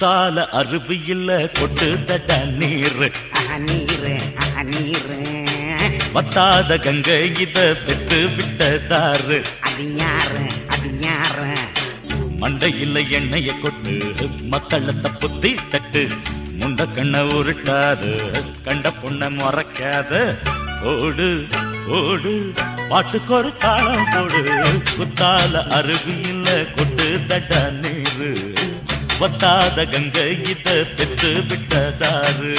குத்தால அருவி இல்ல கொட்டு தட நீர் ஆஹா, நீரு ஆஹா, நீரு வத்தாத கங்கை இத பெத்து விட்டதாரு அது யாரு அது யாரு மண்டையில் எண்ணெய கொட்டு மக்களத்தை புத்தி தட்டு முண்ட கண்ண உருட்டாது கண்ட பொண்ண முறைக்காத ஓடு ஓடு பாட்டுக்கு ஒரு காலம் போடு குத்தால அருவியில் கொட்டு தட நீரு வத்தாத கங்கை இத பெத்து விட்டதாரு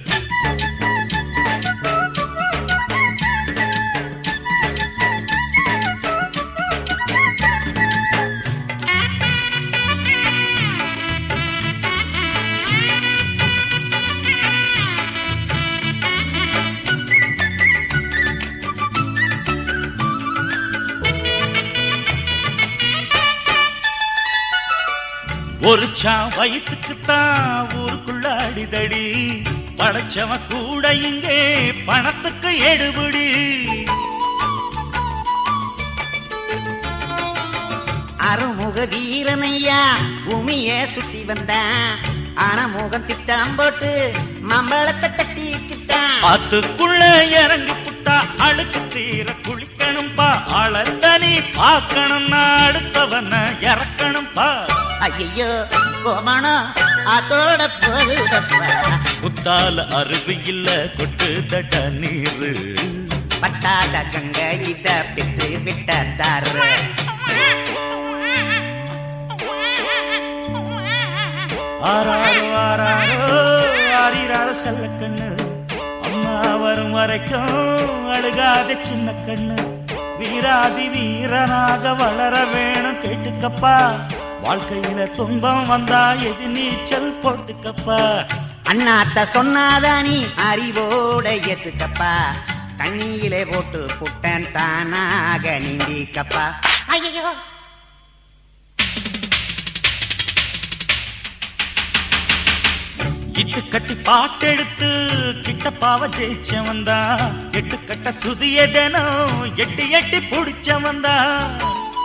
ஒரு சா வயிற்றுக்குத்தான் ஊருக்குள்ள அடிதடி படைச்சவன் கூட இங்கே பணத்துக்கு எடுபடி அருமுக வீரனையா பூமிய சுத்தி வந்தான் ஆனா முகம் திட்டம் போட்டு மம்பளத்தை தட்டிக்கிட்டான் ஆத்துக்குள்ள இறங்கி புட்டா அழுக்கு தீர குளிக்கணும்பா ஆளத்தனி பார்க்கணும்னா அடுத்தவன இறக்கணும்பா ஐயோ கோமணம் அதோட போகுதப்பா குத்தால அருவி இல்ல கொட்டு தட நீரு பட்டாத கங்க இத பித்து விட்டாரு ஆறாரோ ஆறாரோ ஆறிராரோ செல்ல கண்ணு அம்மா வரும் வரைக்கும் அழுகாத சின்ன கண்ணு வீராதி வீரனாக வளர வேணும் கேட்டுக்கப்பா வாழ்க்கையில துன்பம் வந்தா எது நீச்சல் போட்டுக்கப்பா அண்ணாத்த சொன்னாதா நீ அறிவோட ஏத்துக்கப்பா தண்ணியிலே போட்டு புட்டன் தானாக நீந்திக்கப்பா ஐயோ இட்டு கட்டி பாட்டெடுத்து கிட்டப்பாவ ஜெயிச்சவன் தான் எட்டு கட்ட சுதிய தினம் எட்டி எட்டி புடிச்சவன் தான்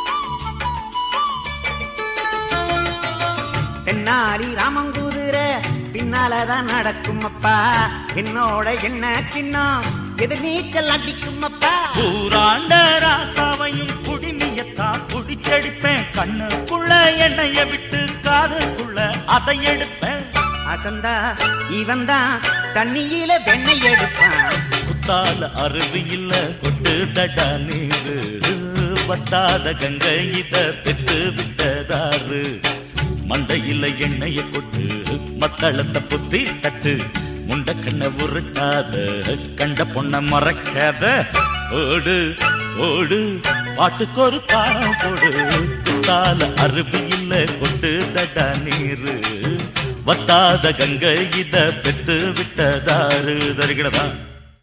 தென்னாலி ராமங்குதிர பின்னாலதான் நடக்கும் அப்பா என்னோட என்ன கிண்ணம் எதிர் நீச்சல் அடிக்கும் அப்பா ஊராண்ட ராசாவையும் குடிமியத்தான் குடிச்சடிப்பேன் கண்ணுக்குள்ள எண்ணெய விட்டு காதுக்குள்ள அதை எடுப்பேன் அசந்தா இவன் தான் தண்ணியில வெண்ணெய் எடுப்பான் குத்தால அருவி இல்ல கொட்டு தட நீரு வத்தாத கங்கை இத பெற்று விட்டதாரு மண்டையில எண்ணெய கொட்டு மக்களத்தை புத்தி தட்டு முண்ட கண்ண உருட்டாத கண்ட பொண்ண மறக்காத ஓடு ஓடு பாட்டுக்கு ஒரு பாடம் போடு குத்தால அருவி இல்ல கொட்டு தட நீரு வத்தாத கங்கை இத பெத்து விட்டதாரு தருகிறதா